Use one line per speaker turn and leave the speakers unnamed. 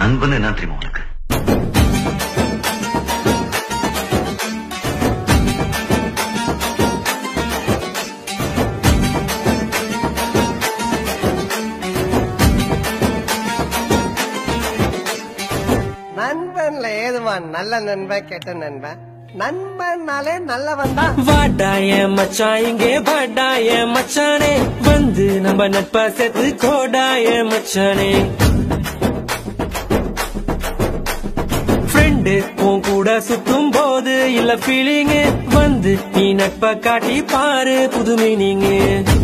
நண்பன் என்ன தெரியுமா உனக்கு
நண்பன்ல ஏதுவான் நல்ல நண்பன் கெட்ட நண்பன் நண்பன்னாலே நல்லவன் தான்
வாடாய மச்சான் இங்கே வாடாய மச்சானே வந்து நம்ம நட்பா சேர்த்து கோடாய மச்சானே ஃப்ரெண்டு உன் கூட சுத்தும் போது இல்ல ஃபீலிங்கு வந்து நீ நட்பை காட்டி பாரு புது மீனிங்கு